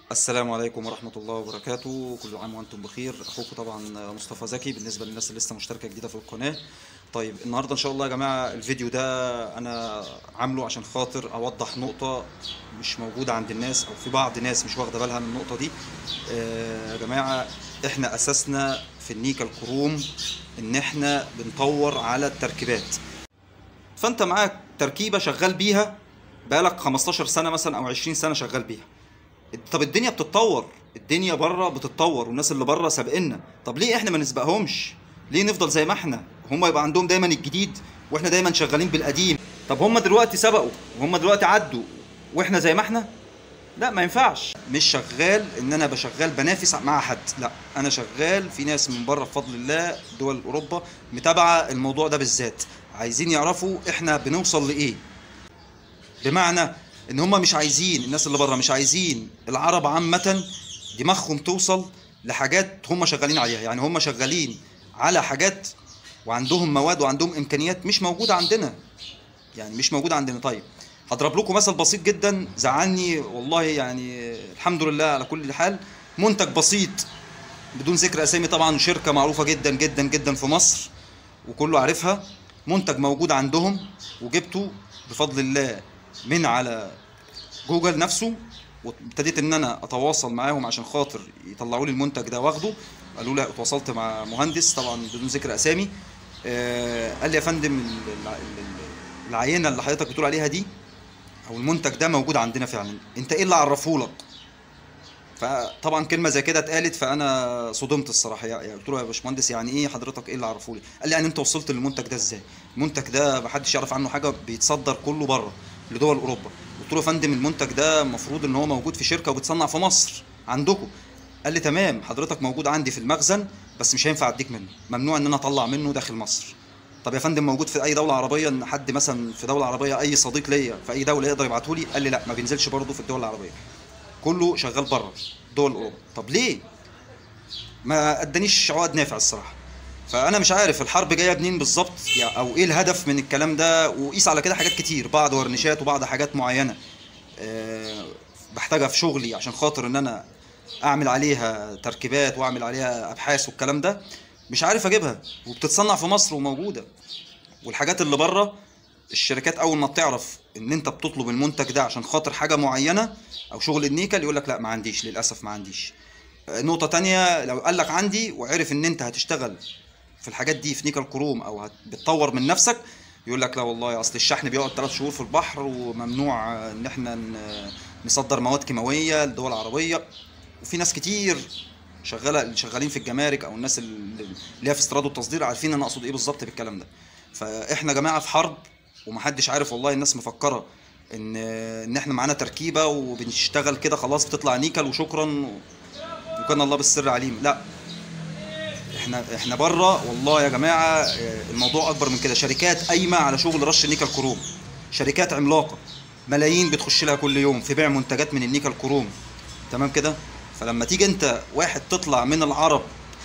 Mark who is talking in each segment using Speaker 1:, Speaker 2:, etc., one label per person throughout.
Speaker 1: السلام عليكم ورحمة الله وبركاته كل عام وأنتم بخير أخوكم طبعا مصطفى زكي بالنسبة للناس اللي لسه مشتركة جديدة في القناة طيب النهاردة إن شاء الله يا جماعة الفيديو ده أنا عامله عشان خاطر أوضح نقطة مش موجودة عند الناس أو في بعض ناس مش واخدة بالها من النقطة دي آه، يا جماعة إحنا أساسنا في النيكا الكروم إن إحنا بنطور على التركيبات فأنت معاك تركيبة شغال بيها بقالك 15 سنة مثلا أو 20 سنة شغال بيها طب الدنيا بتتطور الدنيا بره بتتطور والناس اللي بره سابقنا طب ليه احنا ما نسبقهمش ليه نفضل زي ما احنا هم يبقى عندهم دايما الجديد واحنا دايما شغالين بالقديم طب هم دلوقتي سبقوا وهم دلوقتي عدوا واحنا زي ما احنا لا ما ينفعش مش شغال ان انا بشغال بنافس مع حد لا انا شغال في ناس من بره بفضل الله دول اوروبا متابعه الموضوع ده بالذات عايزين يعرفوا احنا بنوصل لايه بمعنى ان هم مش عايزين الناس اللي بره مش عايزين العرب عامه دماغهم توصل لحاجات هم شغالين عليها يعني هم شغالين على حاجات وعندهم مواد وعندهم امكانيات مش موجوده عندنا يعني مش موجوده عندنا طيب هضرب لكم مثل بسيط جدا زعلني والله يعني الحمد لله على كل حال منتج بسيط بدون ذكر اسامي طبعا شركه معروفه جدا جدا جدا في مصر وكله عارفها منتج موجود عندهم وجبته بفضل الله من على جوجل نفسه وابتديت ان انا اتواصل معاهم عشان خاطر يطلعوا لي المنتج ده واخده قالوا لي اتواصلت مع مهندس طبعا بدون ذكر اسامي آه قال لي يا فندم ال- الع- ال- العينه اللي حضرتك بتقول عليها دي او المنتج ده موجود عندنا فعلا انت ايه اللي عرفه لك فطبعا كلمه زي كده اتقالت فانا صدمت الصراحه يعني قلت له يا باشمهندس يعني ايه حضرتك ايه اللي عرفه لي قال لي يعني انت وصلت للمنتج ده ازاي المنتج ده محدش يعرف عنه حاجه بيتصدر كله بره لدول اوروبا قلت له يا فندم المنتج ده المفروض ان هو موجود في شركه وبتصنع في مصر عندكم قال لي تمام حضرتك موجود عندي في المخزن بس مش هينفع اديك منه ممنوع ان انا اطلع منه داخل مصر طب يا فندم موجود في اي دوله عربيه ان حد مثلا في دوله عربيه اي صديق ليا في اي دوله يقدر يبعته لي قال لي لا ما بينزلش برضه في الدول العربيه كله شغال بره دول اوروبا طب ليه ما ادانيش عقد نافع الصراحه فانا مش عارف الحرب جايه منين بالظبط يعني او ايه الهدف من الكلام ده وقيس على كده حاجات كتير بعض ورنيشات وبعض حاجات معينه أه بحتاجها في شغلي عشان خاطر ان انا اعمل عليها تركيبات واعمل عليها ابحاث والكلام ده مش عارف اجيبها وبتتصنع في مصر وموجوده والحاجات اللي بره الشركات اول ما بتعرف ان انت بتطلب المنتج ده عشان خاطر حاجه معينه او شغل النيكل يقول لك لا ما عنديش للاسف ما عنديش نقطه تانية لو قال لك عندي وعرف ان انت هتشتغل في الحاجات دي في نيكل كروم او هت- بتطور من نفسك يقول لك لا والله اصل الشحن بيقعد 3 شهور في البحر وممنوع آه، ان احنا ن- نصدر مواد كيماويه لدول عربيه وفي ناس كتير شغاله اللي شغالين في الجمارك او الناس اللي اللي هي في استيراد والتصدير عارفين انا اقصد ايه بالظبط بالكلام ده فاحنا يا جماعه في حرب ومحدش عارف والله الناس مفكره ان ان احنا معانا تركيبه وبنشتغل كده خلاص بتطلع نيكل وشكرا وكان الله بالسر عليم لا احنا احنا بره والله يا جماعه اه، الموضوع اكبر من كده شركات قايمه على شغل رش نيكل كروم شركات عملاقه ملايين بتخش لها كل يوم في بيع منتجات من النيكل كروم تمام كده فلما تيجي انت واحد تطلع من العرب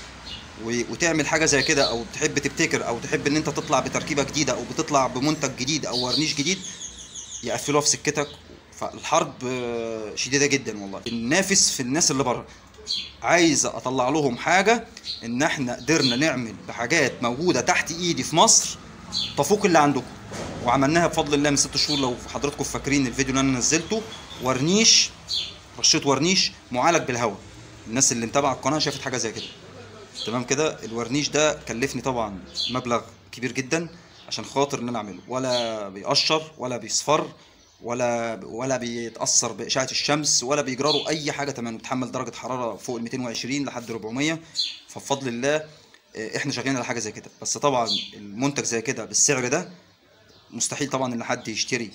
Speaker 1: و- وتعمل حاجه زي كده او تحب تبتكر او تحب ان انت تطلع بتركيبه جديده او بتطلع بمنتج جديد او ورنيش جديد يقفلوها في سكتك فالحرب اه، شديده جدا والله النافس في الناس اللي بره عايز اطلع لهم حاجه ان احنا قدرنا نعمل بحاجات موجوده تحت ايدي في مصر تفوق اللي عندكم وعملناها بفضل الله من ست شهور لو حضراتكم فاكرين الفيديو اللي انا نزلته ورنيش رشيت ورنيش معالج بالهواء الناس اللي متابعه القناه شافت حاجه زي كده تمام كده الورنيش ده كلفني طبعا مبلغ كبير جدا عشان خاطر ان انا اعمله ولا بيقشر ولا بيصفر ولا ولا بيتاثر باشعه الشمس ولا بيجرى له اي حاجه تمام بيتحمل درجه حراره فوق ال 220 لحد 400 فبفضل الله آه، احنا شغالين على حاجه زي كده بس طبعا المنتج زي كده بالسعر ده مستحيل طبعا ان حد يشتري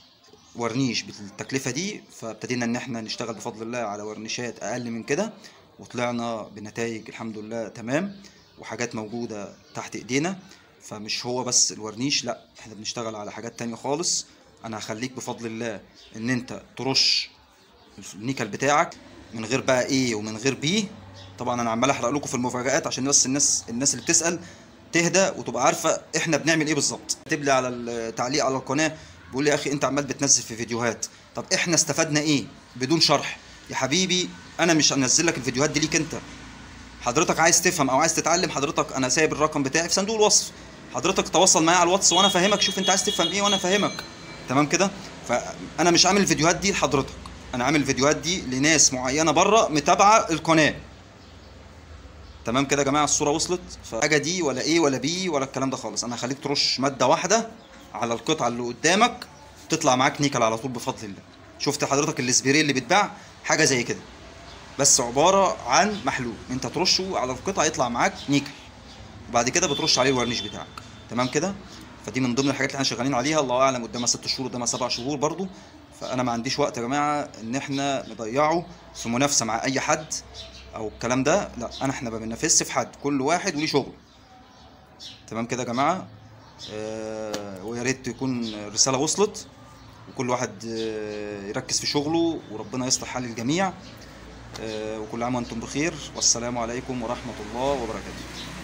Speaker 1: ورنيش بالتكلفه دي فابتدينا ان احنا نشتغل بفضل الله على ورنيشات اقل من كده وطلعنا بنتائج الحمد لله تمام وحاجات موجوده تحت ايدينا فمش هو بس الورنيش لا احنا بنشتغل على حاجات تانية خالص انا هخليك بفضل الله ان انت ترش النيكل بتاعك من غير بقى ايه ومن غير بي طبعا انا عمال احرق لكم في المفاجآت عشان بس الناس الناس اللي بتسأل تهدى وتبقى عارفه احنا بنعمل ايه بالظبط كاتب لي على التعليق على القناه بيقول لي يا اخي انت عمال بتنزل في فيديوهات طب احنا استفدنا ايه بدون شرح يا حبيبي انا مش هنزل لك الفيديوهات دي ليك انت حضرتك عايز تفهم او عايز تتعلم حضرتك انا سايب الرقم بتاعي في صندوق الوصف حضرتك تواصل معايا على الواتس وانا فاهمك شوف انت عايز تفهم ايه وانا افهمك تمام كده فانا مش عامل الفيديوهات دي لحضرتك انا عامل الفيديوهات دي لناس معينه بره متابعه القناه تمام كده يا جماعه الصوره وصلت فحاجه دي ولا ايه ولا بي ولا الكلام ده خالص انا هخليك ترش ماده واحده على القطعه اللي قدامك تطلع معاك نيكل على طول بفضل الله شفت حضرتك السبراي اللي بيتباع حاجه زي كده بس عباره عن محلول انت ترشه على القطعه يطلع معاك نيكل وبعد كده بترش عليه الورنيش بتاعك تمام كده فدي من ضمن الحاجات اللي احنا شغالين عليها الله اعلم قدامها ست شهور قدامها سبع شهور برضو فانا ما عنديش وقت يا جماعه ان احنا نضيعه في منافسه مع اي حد او الكلام ده لا انا احنا ما بننافسش في حد كل واحد وليه شغله تمام كده يا جماعه آه ويا ريت يكون الرساله وصلت وكل واحد آه يركز في شغله وربنا يصلح حال الجميع آه وكل عام وانتم بخير والسلام عليكم ورحمه الله وبركاته